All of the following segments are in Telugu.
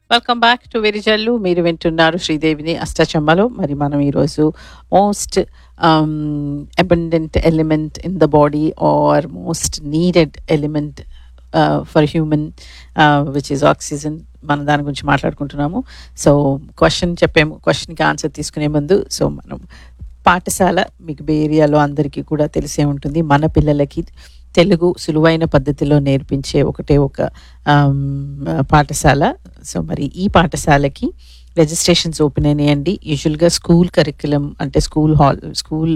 వెల్కమ్ బ్యాక్ టు వెరిజల్లు మీరు వింటున్నారు శ్రీదేవిని అష్టచమ్మలో మరి మనం ఈరోజు most abundant element in the body are most needed element for human which is oxygen మన దాని గురించి మాట్లాడుకుంటున్నాము సో క్వశ్చన్ చెప్పే క్వశ్చన్కి ఆన్సర్ తీసుకునే ముందు సో మనం పాఠశాల మీకు బే ఏరియాలో అందరికీ కూడా తెలిసే ఉంటుంది మన పిల్లలకి తెలుగు సులువైన పద్ధతిలో నేర్పించే ఒకటే ఒక ఆమ్, పాఠశాల సో మరి ఈ పాఠశాలకి రిజిస్ట్రేషన్స్ ఓపెన్ అయినాయండి యూజువల్గా స్కూల్ కరికులం అంటే స్కూల్ హాల్ స్కూల్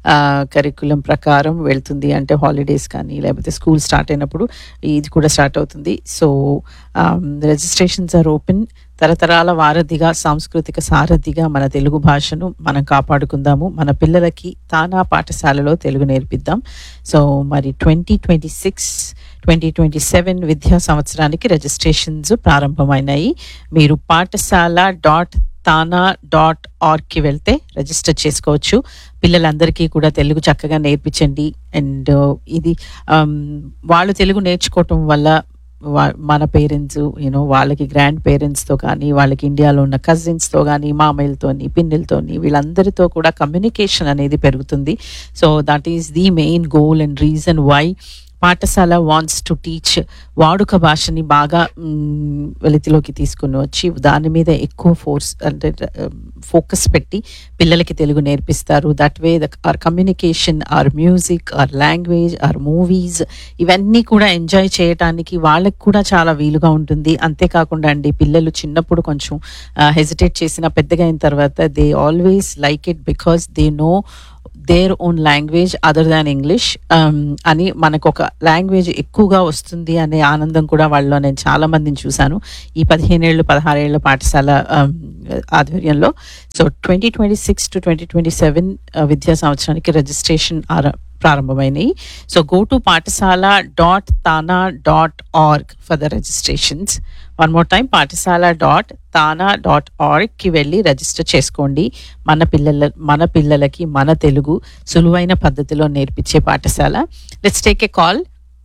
కరికులం ప్రకారం వెళ్తుంది అంటే హాలిడేస్ కానీ లేకపోతే స్కూల్ స్టార్ట్ అయినప్పుడు ఇది కూడా స్టార్ట్ అవుతుంది సో రిజిస్ట్రేషన్స్ ఆర్ ఓపెన్ తరతరాల వారధిగా సాంస్కృతిక సారథిగా మన తెలుగు భాషను మనం కాపాడుకుందాము మన పిల్లలకి తానా పాఠశాలలో తెలుగు నేర్పిద్దాం సో మరి twenty twenty six twenty twenty seven విద్యా సంవత్సరానికి రిజిస్ట్రేషన్స్ ప్రారంభమైనాయి మీరు పాఠశాల డాట్ తానా డాట్ ఆర్గ్కి వెళ్తే రిజిస్టర్ చేసుకోవచ్చు పిల్లలందరికీ కూడా తెలుగు చక్కగా నేర్పించండి అండ్ ఇది um, వాళ్ళు తెలుగు నేర్చుకోవటం వల్ల వా- మన పేరెంట్స్ యూనో వాళ్ళకి గ్రాండ్ పేరెంట్స్తో కానీ వాళ్ళకి ఇండియాలో ఉన్న కజిన్స్తో కానీ మామయ్యలతోని పిన్నిలతోని వీళ్ళందరితో కూడా కమ్యూనికేషన్ అనేది పెరుగుతుంది so that is the main goal and reason why Pathashala wants to teach వాడుక భాషని బాగా మ్, వెలితిలోకి తీసుకుని వచ్చి దాని మీద ఎక్కువ ఫోర్స్ అంటే ఫోకస్ పెట్టి పిల్లలకి తెలుగు నేర్పిస్తారు that way they are communication or music or language or movies ఇవన్నీ కూడా ఎంజాయ్ చేయటానికి వాళ్ళకి కూడా చాలా వీలుగా ఉంటుంది అంతేకాకుండా అండి పిల్లలు చిన్నప్పుడు కొంచెం హెజిటేట్ చేసిన పెద్దగా అయిన తర్వాత they always like it because they know their own language other than English అని మనకు ఒక లాంగ్వేజ్ ఎక్కువగా వస్తుంది అనే ఆనందం కూడా వాళ్ళలో నేను చాలా మందిని చూశాను ఈ పదిహేనేళ్ళు పదహారేళ్ళ పాఠశాల um, ఆధ్వర్యంలో so twenty twenty six to twenty twenty seven విద్యా సంవత్సరానికి రిజిస్ట్రేషన్ ప్రారంభమైనాయి so go to Pathashala dot TANA dot org for the registrations one more time Pathashala dot TANA dot ఆర్గ్కి వెళ్ళి రిజిస్టర్ చేసుకోండి మన పిల్లల మన పిల్లలకి మన తెలుగు సులువైన పద్ధతిలో నేర్పించే Pathashala let's take a call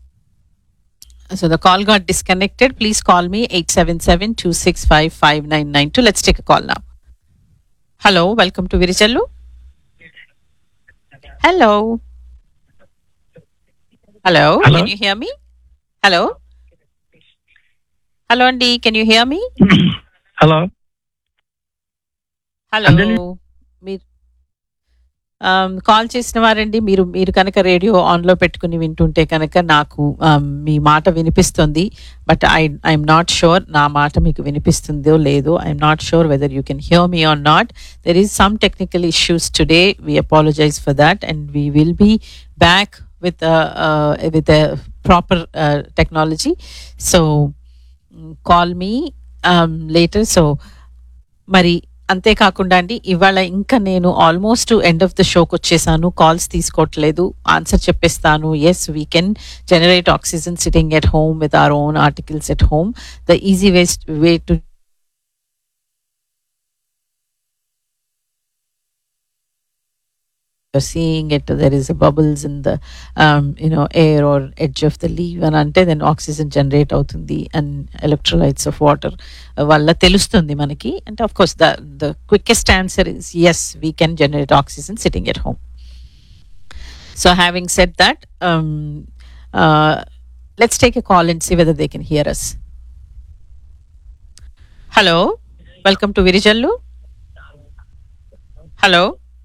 so the call got disconnected please call me eight seven seven two six five five nine nine two let's take a call నా hello welcome to Virijallu hello hello Hello? Can you hear me hello hello అండి can you hear me hello hello Anjali? మీరు కాల్ చేసిన వారండి మీరు మీరు కనుక రేడియో ఆన్ లో పెట్టుకుని వింటుంటే కనుక నాకు um, మీ మాట వినిపిస్తుంది but I I'm not sure నా మాట మీకు వినిపిస్తుందో లేదో I'm not sure whether you can hear me or not there is some technical issues today we apologise for that and we will be back with with proper technology so call me later so మరి అంతేకాకుండా అండి ఇవాళ ఇంకా నేను ఆల్మోస్ట్ ఎండ్ ఆఫ్ ద షోకి వచ్చేసాను కాల్స్ తీసుకోవట్లేదు ఆన్సర్ చెప్పేస్తాను yes we can generate oxygen sitting at home with our own articles at home the easiest way to you're seeing it there is a bubbles in the um, you know air or edge of the leaf అని అంటే దెన్ ఆక్సిజన్ జనరేట్ అవుతుంది అండ్ ఎలక్ట్రోలైట్స్ ఆఫ్ వాటర్ వల్ల తెలుస్తుంది మనకి అంటే of course the the quickest answer is yes we can generate oxygen sitting at home so having said that let's take a call and see whether they can hear us hello welcome to Virijallu hello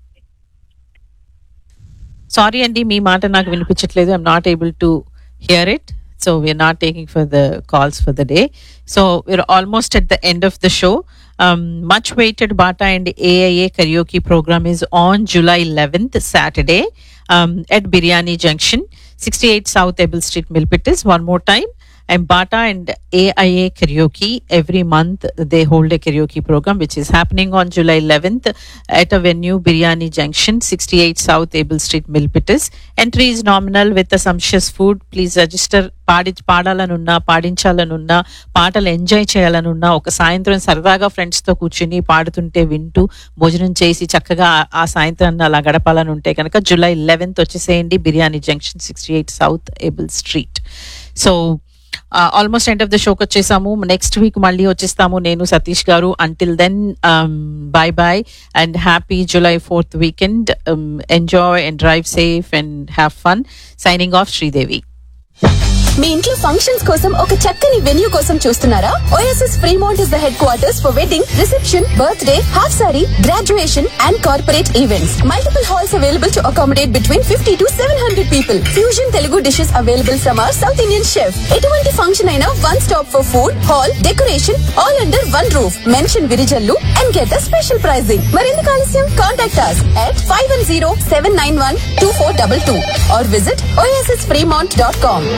sorry అండి మీ మాట నాకు వినిపించట్లేదు I'm not able to hear it so we're not taking for the calls for the day so we're almost at the end of the show much waited BATA and AIA karaoke programme is on July 11th, Saturday, at Biryani Junction, 68 South Able Street, Milpitas. One more time. And Bata and AIA Karaoke, every month they hold a karaoke program which is happening on July 11th at a venue, Biryani Junction, 68 South Able Street, Milpitas. Entry is nominal with a sumptuous food. Please register. పాడి పాడాలనున్నా పాడించాలనున్నా పాటలు ఎంజాయ్ చేయాలనున్నా ఒక సాయంత్రం సరదాగా ఫ్రెండ్స్ తో కూర్చుని పాడుతుంటే వింటూ భోజనం చేసి చక్కగా ఆ- ఆ సాయంత్రాన్ని అలా గడపాలని ఉంటే కనుక జూలై లెవెన్త్ వచ్చేసేయండి biryani junction sixty eight south Abel street so almost end of the షోకి వచ్చేసాము నెక్స్ట్ వీక్ మళ్ళీ వచ్చేస్తాము నేను Satish garu until then bye bye and happy July fourth weekend enjoy and drive safe and have fun signing off Sridevi మీ ఇంట్లో ఫంక్షన్స్ కోసం ఒక చక్కని వెన్యూ కోసం చూస్తున్నారా OSS Fremont is the headquarters for wedding reception birthday half sari graduation and corporate events multiple halls available to accommodate between fifty to seven hundred people fusion Telugu dishes available from our South Indian chef ఎటువంటి ఫంక్షన్ అయినా one stop for food hall decoration all under one roof mention Virijallu and get the special pricing మరెందుకు ఆలస్యం contact us at five one zero seven nine one two four double two or visit OSS Fremont dot com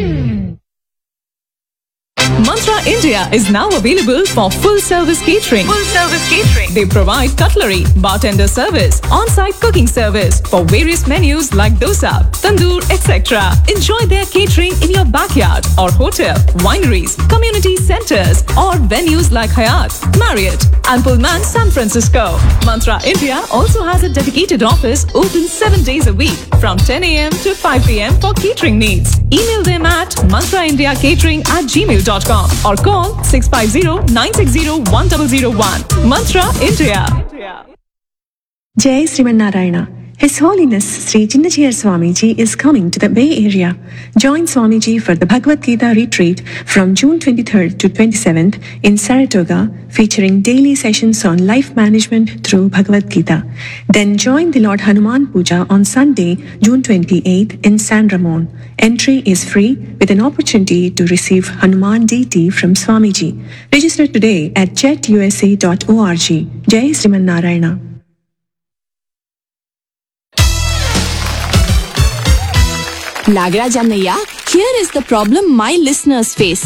Mantra India is now available for full service catering. Full service catering. They provide cutlery, bartender service, on-site cooking service for various menus like dosa, tandoor, etc. Enjoy their catering in your backyard or hotel, wineries, community centers, or venues like Hyatt, Marriott, and Pullman San Francisco. Mantra India also has a dedicated office open seven days a week from 10 a.m. to 5 p.m. for catering needs. Email them at mantraindiacatering at gmail.com or call 650-960-1001. Mantra India. Jai Srimanarayana. His Holiness Sri Chinnachiyar Swamiji is coming to the Bay Area. Join Swamiji for the Bhagavad Gita retreat from June 23rd to 27th in Saratoga, featuring daily sessions on life management through Bhagavad Gita. Then join the Lord Hanuman Puja on Sunday, June 28th in San Ramon. Entry is free with an opportunity to receive Hanuman DT from Swamiji. Register today at jetusa.org. Jai Sriman Narayana. Nagaraj Annaya, here is the problem my listeners face.